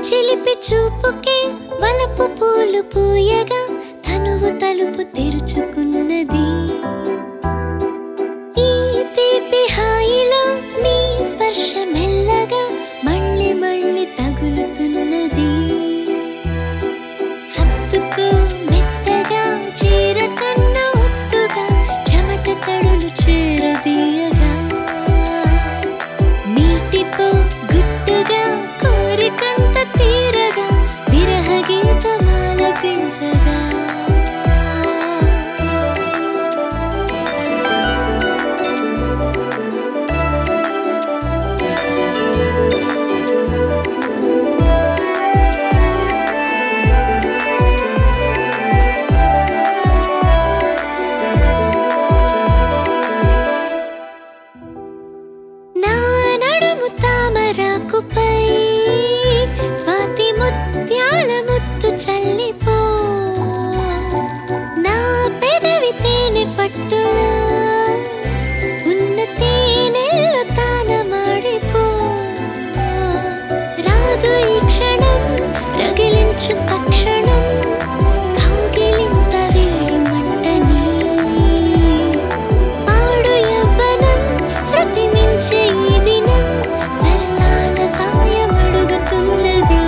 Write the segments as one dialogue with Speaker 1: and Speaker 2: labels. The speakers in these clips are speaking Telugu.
Speaker 1: చిలిపి చూపుకే వలపు పూలు పూయగా తనువు తలుపు తెరుచుకున్నది ఈ తీపి హాయిలో నీ స్పర్శ మెల్లగా మళ్ళీ మళ్ళీ తగులుతున్నది హత్తుకు మెత్తగా చీర కన్నా ఒత్తుగా చెమట తడులు చేరదీయగా నీటితో గుట్టుగా కోరికంత తీరగా విరహ గీతమాలపించగా నా నడుము తామరాకుపై స్వాతి ముత్యాల ముత్తు చల్లిపో నా పెదవి తేనె పట్టులా ఉన్న తేనెల్లు తానమాడిపో రాదు ఈ క్షణం రగిలించు తక్షణం కౌగిలింత వేడి మంటని ఆడు యవ్వనం శృతి మించే ఈ దినం సరసాల సాయం అడుగుతున్నది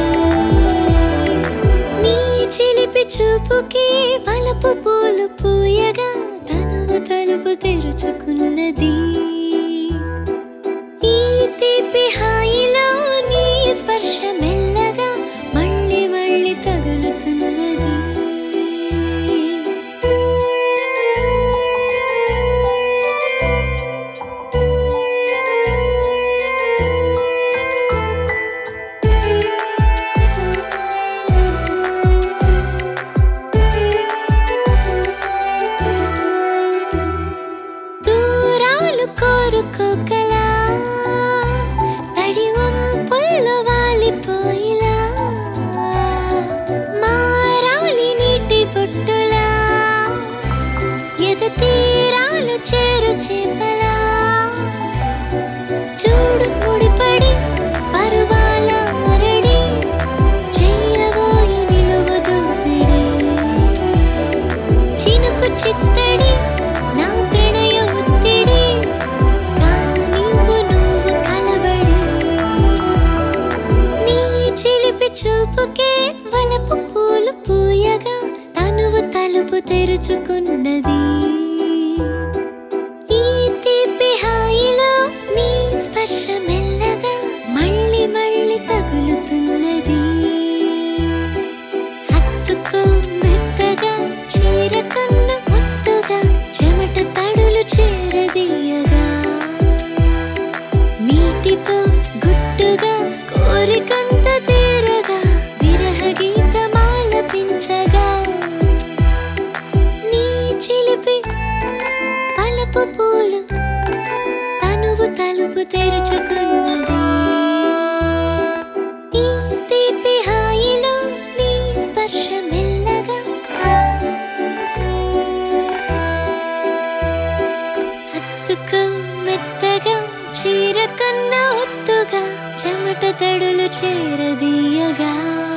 Speaker 1: నీ చిలిపి చూపుకి వలపు పూలు పూయగా తనువు తలుపు తెరుచుకున్నది ఈ తీపి హాయిలో నీ స్పర్శ మెల్లగా మళ్ళీ మళ్ళీ తగులుతున్నది దూరాలు కోరుకోగలా తడి వంపుల్లో వాలిపోయిలా మారాలి నీటి బొట్టులా ఎద తీరాలు చేరు చేపలా చూడు ముడిపడి పరువాల అరడి చెయ్యబోయి నిలువ దూపిడి చినుకు చిత్తడి నా ప్రణయ ఒత్తిడి నా నువ్వు నువ్వు కలబడి నీ చిలిపి చూపుకే వలపు పూలు పూయగా తనువు తలుపు తెరుచుకున్నది ఈ తీపి హాయిలో నీ స్పర్శ మెల్లగా మళ్ళీ మళ్ళీ తగులుతున్నది హత్తుకు మెత్తగా చీర కన్న ఒత్తుగా చెమట తడులు చేరదీయగా నీటితో గుట్టుగా కోరికంత తీరగా విరహ గీతమాలపించగా నీ చిలిపి పలపు పూలు తనువు తలుపు తెరుచుకున్నది ఈ తీపి హాయిలో నీ స్పర్శ మెల్లగా హత్తుకు మెత్తగా చీర కన్నా ఒత్తుగా చెమట తడులు చేరదీయగా